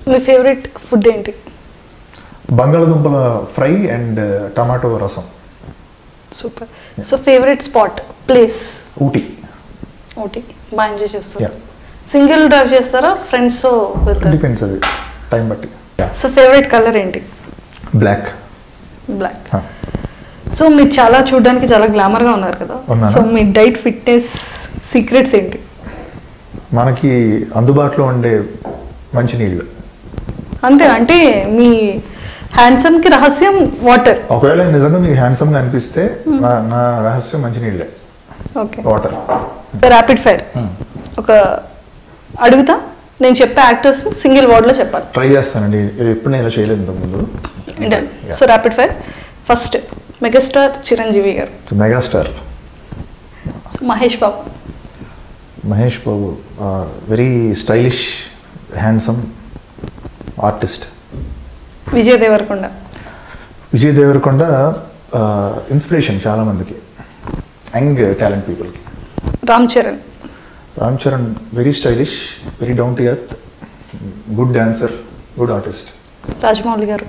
మీ favourite food ఏంటి బంగాళదుంపల fry and tomato రసం super so favourite spot place Ooty ఒకటి బాగా ఎంజాయ్ చేస్తారు Yeah. సింగిల్ డ్రైవ్ చేస్తారా ఫ్రెండ్స్ వెళ్తారు డిపెండ్స్ అది టైం బట్టి సో ఫేవరెట్ కలర్ ఏంటి బ్లాక్ బ్లాక్ సో మీరు చాలా చూడడానికి చాలా గ్లామర్ గా ఉన్నారు కదా ఉన్నానా? సో మీ డైట్ ఫిట్నెస్ సీక్రెట్స్ ఏంటి మనకి అందుబాటులో ఉండే మంచినీళ్ళు అంతే అంటే మీ హ్యాండ్సమ్ కి రహస్యం వాటర్ ఒకవేళ నిజంగా మీకు హ్యాండ్సమ్గా అనిపిస్తే నా నా రహస్యం మంచినీళ్ళే ఓకే వాటర్ ర్యాపిడ్ ఫైర్ ఒక అడుగుతా నేను చెప్పే యాక్టర్స్ సింగిల్ వర్డ్ లో చెప్పాలి ట్రై చేస్తానండి ఇది ఎప్పుడు నేను ఇలా చేయలేదు ఇంతకుముందు so rapid fire first megastar Chiranjeevi garu megastar So, Mahesh Babu Mahesh Babu very stylish handsome artist Vijay Deverakonda Vijay Deverakonda inspiration చాలా మందికి యంగ్ టాలెంట్ పీపుల్కి Ram Charan Ram Charan very stylish very down to earth good dancer good artist Rajamouli garu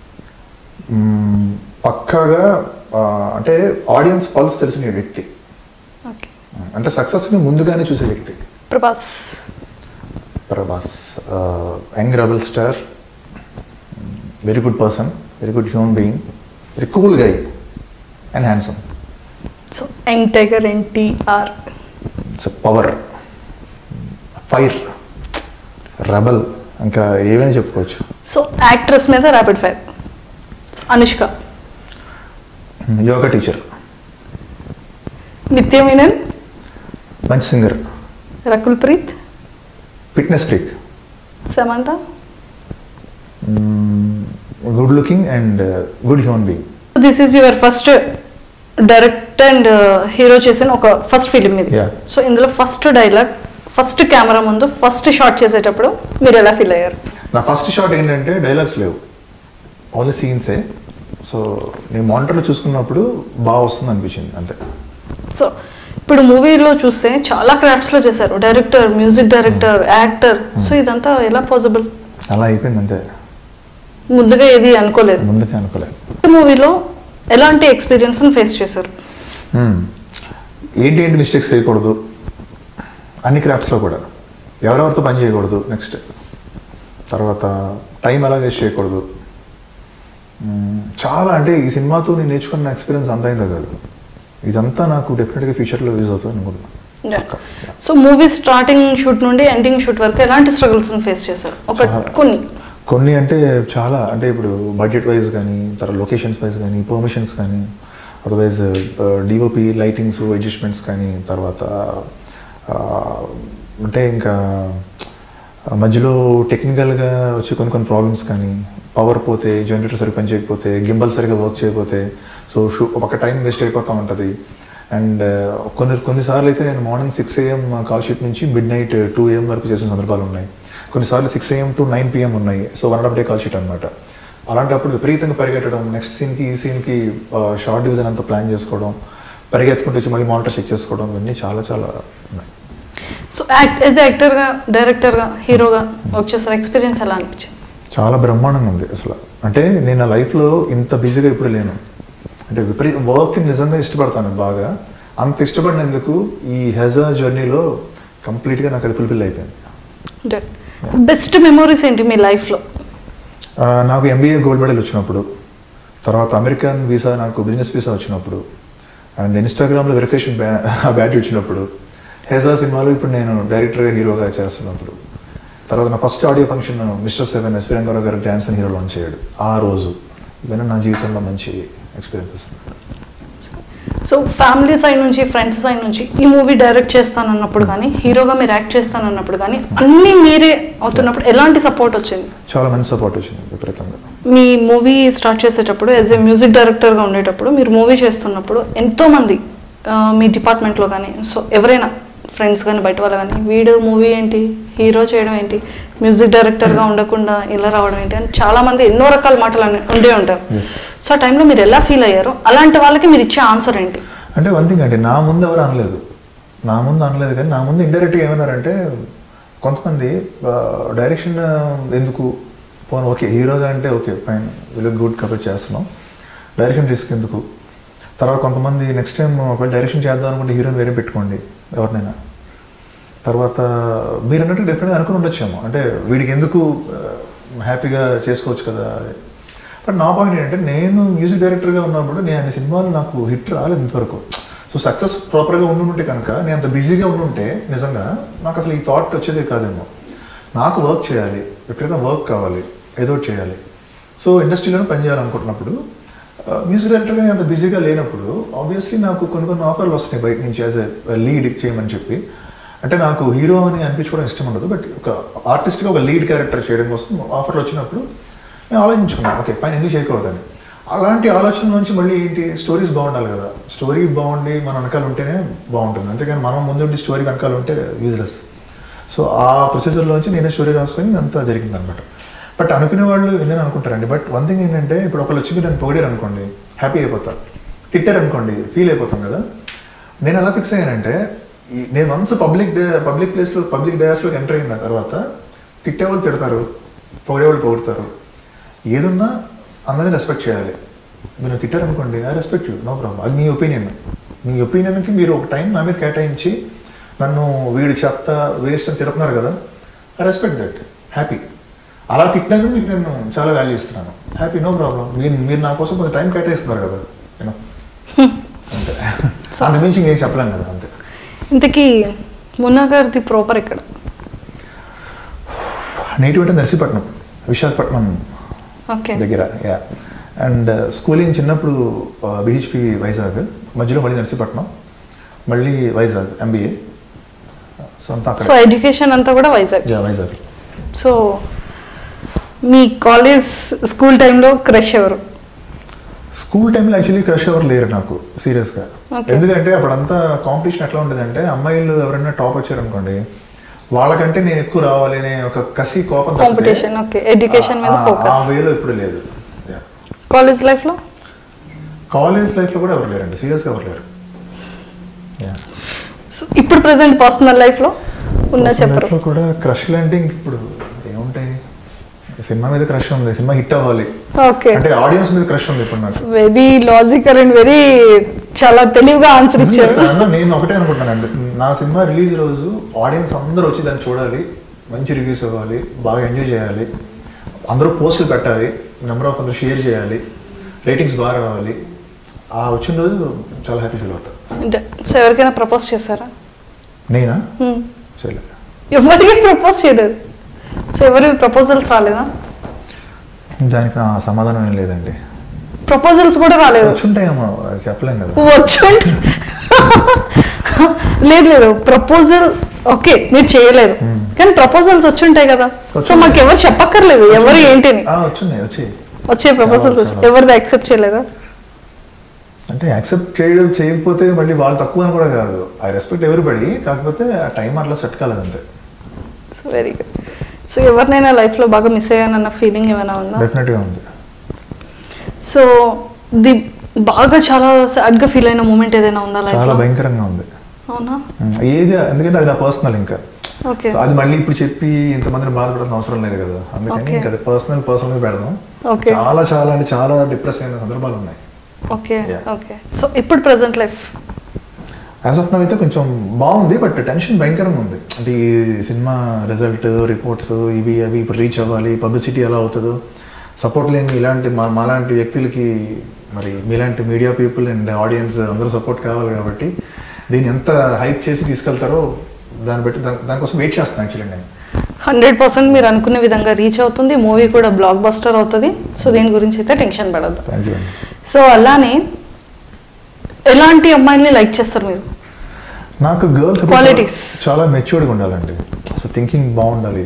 పక్కాగా ఆ, అంటే ఆడియన్స్ పల్స్ తెలిసిన వ్యక్తి ఓకే అంటే సక్సెస్ని ముందుగానే చూసే వ్యక్తి Prabhas Prabhas young rebel star very good person very good human being very cool guy and handsome so young tiger NTR it's power fire rebel ఇంకా ఏమైనా చెప్పుకోవచ్చు సో యాక్ట్రెస్ మీద rapid fire Anushka yoga teacher Nithya Menen మంచి singer Rakul Preet fitness freak Samantha good looking and good human being this is your first direct and hero చేసిన ఒక first film ఇది Yeah. So ఇందులో first dialogue first camera ముందు ఫస్ట్ షాట్ చేసేటప్పుడు మీరు ఎలా ఫీల్ అయ్యారు నా ఫస్ట్ షాట్ ఏంటంటే డైలాగ్స్ లేవు ఓన్లీ సీన్సే సో నేను మానిటర్లో చూసుకున్నప్పుడు బాగా వస్తుంది అనిపించింది అంతే సో ఇప్పుడు మూవీలో చూస్తే చాలా క్రాఫ్ట్స్ లో చేశారు director music director actor so ఇదంతా ఎలా పాసిబుల్ అలా అయిపోయింది అంతే ముందుగా ఏది అనుకోలేదు ముందుకే అనుకోలేదు మూవీలో ఎలాంటి ఎక్స్పీరియన్స్ ఫేస్ చేశారు Hmm. ఏంటి ఏంటి మిస్టేక్స్ చేయకూడదు అన్ని క్రాఫ్ట్స్లో కూడా ఎవరెవరితో పని చేయకూడదు నెక్స్ట్ తర్వాత టైం ఎలా వేస్ట్ చేయకూడదు Hmm. చాలా అంటే ఈ సినిమాతో నేను నేర్చుకున్న ఎక్స్పీరియన్స్ అంత అయిందో కాదు ఇదంతా నాకు డెఫినెట్గా ఫ్యూచర్లో యూజ్ అవుతుంది అనుకుంటున్నాను సో మూవీ స్టార్టింగ్ షూట్ నుండి ఎండింగ్ షూట్ వరకు ఎలాంటి స్ట్రగుల్స్ ఫేస్ చేశారు ఒక చాలా. కొన్ని కొన్ని అంటే చాలా అంటే ఇప్పుడు బడ్జెట్ వైజ్ కానీ తర్వాత లొకేషన్స్ వైజ్ కానీ పర్మిషన్స్ కానీ అదర్వైజ్ డిఓపి లైటింగ్స్ అడ్జస్ట్మెంట్స్ కానీ తర్వాత ఆ, అంటే ఇంకా ఆ, మధ్యలో టెక్నికల్గా వచ్చే కొన్ని కొన్ని ప్రాబ్లమ్స్ కానీ పవర్ పోతే జనరేటర్ సరిగ్గా పని చేయకపోతే గింబల్ సరిగ్గా వర్క్ చేయకపోతే సో షూ ఒక టైం వేస్ట్ అయిపోతూ ఉంటుంది అండ్ కొన్ని కొన్నిసార్లు అయితే నేను morning six AM call sheet నుంచి మిడ్ నైట్ టూ ఏఎం వరకు చేసిన సందర్భాలు ఉన్నాయి కొన్నిసార్లు six AM to nine PM ఉన్నాయి so one and half day call sheet అనమాట అలాంటప్పుడు విపరీతంగా పరిగెట్టడం నెక్స్ట్ సీన్కి ఈ సీన్కి షార్ట్ డివిజన్ అంతా ప్లాన్ చేసుకోవడం పరిగెత్తుకుంటూ వచ్చి మళ్ళీ మానిటర్ చెక్ చేసుకోవడం ఇవన్నీ చాలా చాలా ఉన్నాయి సో యాక్ట్ యాజ్ యాక్టర్గా డైరెక్టర్గా హీరోగా వర్క్ చేసిన ఎక్స్పీరియన్స్ ఎలా అనిపించింది చాలా బ్రహ్మాండంగా ఉంది అసలు అంటే నేను నా లైఫ్లో ఇంత బిజీగా ఇప్పుడు లేను అంటే విపరీత వర్క్ని నిజంగా ఇష్టపడతాను బాగా అంత ఇష్టపడినందుకు ఈ హెజా జర్నీలో కంప్లీట్గా నాకు అది ఫుల్ఫిల్ అయిపోయింది బెస్ట్ మెమోరీస్ ఏంటి మీ లైఫ్లో ఆ, నాకు ఎంబీఏ గోల్డ్ మెడల్ వచ్చినప్పుడు తర్వాత అమెరికన్ వీసా నాకు బిజినెస్ వీసా వచ్చినప్పుడు అండ్ ఇన్స్టాగ్రామ్లో వెరిఫికేషన్ బ్యా బ్యాడ్జ్ వచ్చినప్పుడు హేజా సినిమాలో ఇప్పుడు నేను డైరెక్టర్గా హీరోగా చేస్తున్నప్పుడు తర్వాత నా first audio function mister seven S Veerangarao garu dance and hero launch చేయడు ఆ రోజు ఇవన్నీ నా జీవితంలో మంచి ఎక్స్పీరియన్సెస్ సో ఫ్యామిలీ సైడ్ నుంచి ఫ్రెండ్స్ సైడ్ నుంచి ఈ మూవీ డైరెక్ట్ చేస్తానన్నప్పుడు కానీ హీరోగా మీరు యాక్ట్ చేస్తానన్నప్పుడు కానీ అన్నీ మీరే అవుతున్నప్పుడు ఎలాంటి సపోర్ట్ వచ్చింది చాలా మంచి సపోర్ట్ వచ్చింది విపరీతంగా మీ మూవీ స్టార్ట్ చేసేటప్పుడు యాజ్ ఏ మ్యూజిక్ డైరెక్టర్గా ఉండేటప్పుడు మీరు మూవీ చేస్తున్నప్పుడు ఎంతోమంది ఆ, మీ డిపార్ట్మెంట్లో కానీ సో ఎవరైనా ఫ్రెండ్స్ కానీ బయట వాళ్ళు కానీ వీడు మూవీ ఏంటి హీరో చేయడం ఏంటి మ్యూజిక్ డైరెక్టర్గా ఉండకుండా ఇలా రావడం ఏంటి అని చాలామంది ఎన్నో రకాల మాటలు అని ఉండే ఉంటారు Yes. సో ఆ టైంలో మీరు ఎలా ఫీల్ అయ్యారు అలాంటి వాళ్ళకి మీరు ఇచ్చే ఆన్సర్ ఏంటి అంటే వన్ థింగ్ అంటే నా ముందు ఎవరు అనలేదు నా ముందు అనలేదు కానీ నా ముందు ఇండైరెక్ట్గా ఏమన్నారంటే కొంతమంది డైరెక్షన్ ఎందుకు పోను ఓకే హీరోగా అంటే ఓకే ఫైన్ వీళ్ళు గుడ్ కవర్ చేస్తున్నాం డైరెక్షన్ రిస్క్ ఎందుకు తర్వాత కొంతమంది నెక్స్ట్ టైం ఒకవేళ డైరెక్షన్ చేద్దాం అనుకుంటే హీరోని వేరే పెట్టుకోండి ఎవరినైనా తర్వాత మీరు అన్నట్టు డెఫినెట్గా అనుకుని ఉండొచ్చేమో అంటే వీడికి ఎందుకు హ్యాపీగా చేసుకోవచ్చు కదా బట్ నా పాయింట్ ఏంటంటే నేను మ్యూజిక్ డైరెక్టర్గా ఉన్నప్పుడు నేను అన్ని సినిమాలు నాకు హిట్ రాలేదు ఇంతవరకు సో సక్సెస్ ప్రాపర్గా ఉండుంటే కనుక నేను అంత బిజీగా ఉండుంటే నిజంగా నాకు అసలు ఈ థాట్ వచ్చేదే కాదేమో నాకు వర్క్ చేయాలి ఎప్పుడైతే వర్క్ కావాలి ఏదో ఒకటి చేయాలి సో ఇండస్ట్రీలోనే పనిచేయాలనుకుంటున్నప్పుడు మ్యూజిక్ డైరెక్టర్గా నేను అంత బిజీగా లేనప్పుడు ఆబ్వియస్లీ నాకు కొన్ని కొన్ని ఆఫర్లు వస్తున్నాయి బయట నుంచి యాజ్ ఎ లీడ్ చేయమని చెప్పి అంటే నాకు హీరో అని అనిపించుకోవడం ఇష్టం ఉండదు బట్ ఒక ఆర్టిస్ట్గా ఒక లీడ్ క్యారెక్టర్ చేయడం కోసం ఆఫర్లు వచ్చినప్పుడు నేను ఆలోచించుకున్నాను ఓకే పైన ఎందుకు చేయకూడదని అలాంటి ఆలోచన నుంచి మళ్ళీ ఏంటి స్టోరీస్ బాగుండాలి కదా స్టోరీ బాగుండి మన వెనకాల ఉంటేనే బాగుంటుంది అంతేకాని మనం ముందుండి స్టోరీ వెనకాల ఉంటే యూజ్లెస్ సో ఆ ప్రొసీజర్లోంచి నేనే స్టోరీ రాసుకొని అంతా జరిగింది అనమాట బట్ అనుకునే వాళ్ళు ఎన్నైనా అనుకుంటారండి బట్ వన్ థింగ్ ఏంటంటే ఇప్పుడు ఒకళ్ళు వచ్చి నన్ను పొగిడారు అనుకోండి హ్యాపీ అయిపోతా తిట్టారు అనుకోండి ఫీల్ అయిపోతాం కదా నేను ఎలా ఫిక్స్ అయ్యానంటే ఈ- నేను వన్స్ పబ్లిక్ డే పబ్లిక్ ప్లేస్లో పబ్లిక్ డయాస్లోకి ఎంటర్ అయిన తర్వాత తిట్టేవాళ్ళు తిడతారు పొగిడేవాళ్ళు పొగుడతారు ఏదున్నా అందరినీ రెస్పెక్ట్ చేయాలి మీరు తిట్టారనుకోండి I respect you no problem అది మీ ఒపీనియన్ మీ ఒపీనియన్కి మీరు ఒక టైం నా మీద కేటాయించి నన్ను వీడి చెత్త వేస్ట్ అని తిడుతున్నారు కదా ఐ రెస్పెక్ట్ దట్ హ్యాపీ అలా తిట్టినందుకు మీకు నేను చాలా వాల్యూ ఇస్తున్నాను హ్యాపీ నో ప్రాబ్లం మీరు మీరు నా కోసం కొంచెం టైం కేటాయిస్తున్నారు కదా నేను అంతే అంతమించి ఇంకేం చెప్పలేం కదా అంతే ఇంతకీ మున్నా గారిది ప్రాపర్ ఇక్కడ నేటివ్ అంటే నర్సీపట్నం విశాఖపట్నం ఓకే దగ్గర యా అండ్ స్కూలింగ్ చిన్నప్పుడు బిహెచ్పి వైజాగ్ మధ్యలో మళ్ళీ నర్సీపట్నం మళ్ళీ వైజాగ్ ఎంబీఏ సో అంతా సో అక్కడ ఎడ్యుకేషన్ అంతా కూడా వైజాగ్ యా వైజాగ్ సో మీ కాలేజ్ స్కూల్ టైంలో క్రష్ ఎవరు స్కూల్ టైంలో యాక్చువల్లీ క్రష్ ఎవరు లేరు నాకు సీరియస్గా Okay. ఎందుకంటే అప్పుడంతా కాంపిటీషన్ ఎట్లా ఉండేదంటే అమ్మాయిలు ఎవరైనా టాప్ వచ్చారనుకోండి వాళ్ళకంటే నేను ఎక్కువ రావాలి అనే ఒక కసి కోపం తప్పితే కాంపిటీషన్ ఓకే ఎడ్యుకేషన్ మీద ఆ- ఆ ఫోకస్ వేలో ఇప్పుడు లేదు కాలేజ్ లైఫ్లో కాలేజ్ లైఫ్లో కూడా ఎవరు లేరండి సీరియస్గా ఎవరు లేరు యా సో ఇప్పుడు ప్రెసెంట్ పర్సనల్ లైఫ్లో ఉన్న Personal చెప్పరు life లో కూడా క్రష్ అంటే ఇంక ఇప్పుడు ఏముంటాయి సినిమా మీద క్రష్ ఉంది సినిమా హిట్ అవ్వాలి ఓకే అంటే ఆడియన్స్ మీద క్రష్ ఉంది ఇప్పుడు నాకు వెరీ లాజికల్ అండ్ వెరీ చాలా తెలివిగా ఆన్సర్ నిజంగా ఇచ్చారు చెప్తాను, నేను ఒకటే అనుకుంటున్నానండి నా సినిమా రిలీజ్ రోజు ఆడియన్స్ అందరూ వచ్చి దాన్ని చూడాలి మంచి రివ్యూస్ ఇవ్వాలి బాగా ఎంజాయ్ చేయాలి అందరూ పోస్టులు పెట్టాలి నెంబర్ ఆఫ్ అందరూ షేర్ చేయాలి రేటింగ్స్ బాగా రావాలి ఆ వచ్చిన రోజు చాలా హ్యాపీ ఫీల్ అవుతాను అంటే సో ఎవరికైనా ప్రపోజ్ చేశారా నేనా Hmm. చేయలేదు ఎవరికి ప్రపోజ్ చేయలేదు సో ఎవరి ప్రపోజల్స్ రాలేదా దానికి నా సమాధానం ఏం లేదండి ప్రపోజల్స్ కూడా రాలేదు వచ్చుంటాయేమో అది చెప్పలేం కదా వచ్చు లేదు లేదు ప్రపోజల్ ఓకే మీరు చేయలేదు కానీ ప్రపోజల్స్ వచ్చి ఉంటాయి కదా సో వచ్చుంటాయి. మాకు ఎవరు చెప్పక్కర్లేదు ఎవరు ఏంటిని ఆ, వచ్చున్నాయి వచ్చి వచ్చే ప్రపోజల్స్ చాలా, చాలా. ఎవరిది యాక్సెప్ట్ చేయలేదా అంటే యాక్సెప్ట్ చేయడం చేయకపోతే మళ్ళీ వాళ్ళు తక్కువ అని కూడా కాదు ఐ రెస్పెక్ట్ ఎవరిబడి కాకపోతే ఆ టైం అట్లా సెట్ కాలేదు అంతే సో వెరీ గుడ్ సో ఎవరినైనా లైఫ్లో బాగా మిస్ అయ్యానన్న ఫీలింగ్ ఏమైనా ఉందా డెఫినెట్గా ఉంది సో ది బాగా చాలా సాడ్గా ఫీల్ అయిన మూమెంట్ ఏదైనా ఉందా చాలా లైఫ్లో భయంకరంగా ఉంది అవునా ఉమ్, ఏది ఎందుకంటే అది నా పర్సనల్ ఇంకా ఓకే అది మళ్ళీ ఇప్పుడు చెప్పి ఇంతమందిని బాధపడాల్సిన అవసరం లేదు కదా అందుకని Okay. ఇంకా అది పర్సనల్ పర్సనల్ పెడదాం Okay. చాలా చాలా అంటే చాలా డిప్రెస్ అయిన సందర్భాలు ఉన్నాయి ఓకే Yeah. ఓకే సో ఇప్పుడు present life as of now అయితే కొంచెం బాగుంది బట్ టెన్షన్ భయంకరంగా ఉంది అంటే ఈ సినిమా రిజల్ట్ రిపోర్ట్స్ ఇవి అవి ఇప్పుడు రీచ్ అవ్వాలి పబ్లిసిటీ ఎలా అవుతుందో సపోర్ట్ లేని ఇలాంటి మా మాలాంటి వ్యక్తులకి మరి మీలాంటి మీడియా పీపుల్ అండ్ ఆడియన్స్ అందరూ సపోర్ట్ కావాలి కాబట్టి దీన్ని ఎంత హైప్ చేసి తీసుకెళ్తారో దాన్ని బట్టి దాని దానికోసం వెయిట్ చేస్తాను యాక్చువల్లీ నేను హండ్రెడ్ పర్సెంట్ మీరు అనుకునే విధంగా రీచ్ అవుతుంది మూవీ కూడా బ్లాక్ బస్టర్ అవుతుంది సో దీని గురించి అయితే టెన్షన్ పడద్దు థ్యాంక్ యూ అండి సో అలానే ఎలాంటి అమ్మాయిల్ని లైక్ చేస్తారు మీరు నాకు గర్ల్స్ Qualities. చాలా మెచ్యూర్డ్గా ఉండాలండి సో థింకింగ్ బాగుండాలి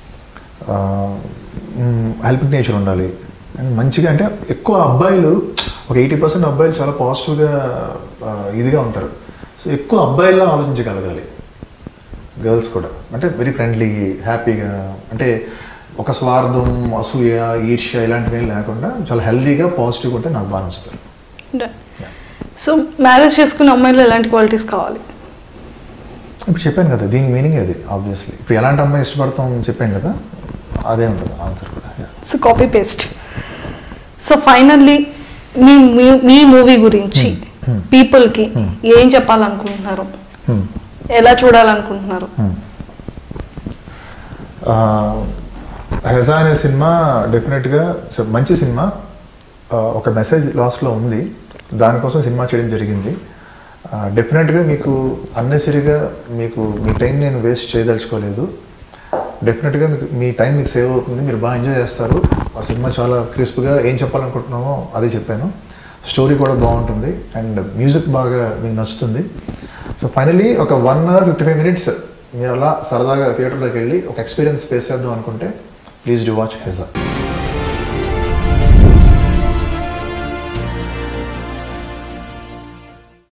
హెల్పింగ్ నేచర్ ఉండాలి అండ్ మంచిగా అంటే ఎక్కువ అబ్బాయిలు ఒక ఎయిటీ పర్సెంట్ అబ్బాయిలు చాలా పాజిటివ్గా ఇదిగా ఉంటారు సో ఎక్కువ అబ్బాయిల్లో ఆలోచించగలగాలి గర్ల్స్ కూడా అంటే వెరీ ఫ్రెండ్లీ హ్యాపీగా అంటే ఒక స్వార్థం అసూయ ఈర్ష్య ఇలాంటివి ఏం లేకుండా చాలా హెల్తీగా పాజిటివ్గా ఉంటే నాకు బాగా నచ్చుతారు సో మ్యారేజ్ చేసుకున్న అమ్మాయిలు ఎలాంటి క్వాలిటీస్ కావాలి ఇప్పుడు చెప్పాను కదా దీని మీనింగ్ అది ఆబ్వియస్లీ ఇప్పుడు ఎలాంటి అమ్మాయి ఇష్టపడతాం చెప్పాను కదా అదే ఉంటుంది ఆన్సర్ కూడా Yeah. So copy paste so finally మీ మీ- మీ మూవీ గురించి Hmm. పీపుల్కి Hmm. ఏం చెప్పాలనుకుంటున్నారు Hmm. ఎలా చూడాలనుకుంటున్నారు హెజా అనే సినిమా డెఫినెట్గా స- మంచి సినిమా ఆ, ఒక మెసేజ్ లాస్ట్లో ఉంది దానికోసం సినిమా చేయడం జరిగింది డెఫినెట్గా మీకు అన్నెసరిగా మీకు మీ టైం నేను వేస్ట్ చేయదలుచుకోలేదు డెఫినెట్గా మీకు మీ టైం మీకు సేవ్ అవుతుంది మీరు బాగా ఎంజాయ్ చేస్తారు ఆ సినిమా చాలా క్రిస్ప్గా ఏం చెప్పాలనుకుంటున్నామో అదే చెప్పాను స్టోరీ కూడా బాగుంటుంది అండ్ మ్యూజిక్ బాగా మీకు నచ్చుతుంది సో ఫైనలీ ఒక one hour fifty five minutes మీరు అలా సరదాగా థియేటర్లోకి వెళ్ళి ఒక ఎక్స్పీరియన్స్ ఫేస్ చేద్దాం అనుకుంటే ప్లీజ్ డూ వాచ్ హెజా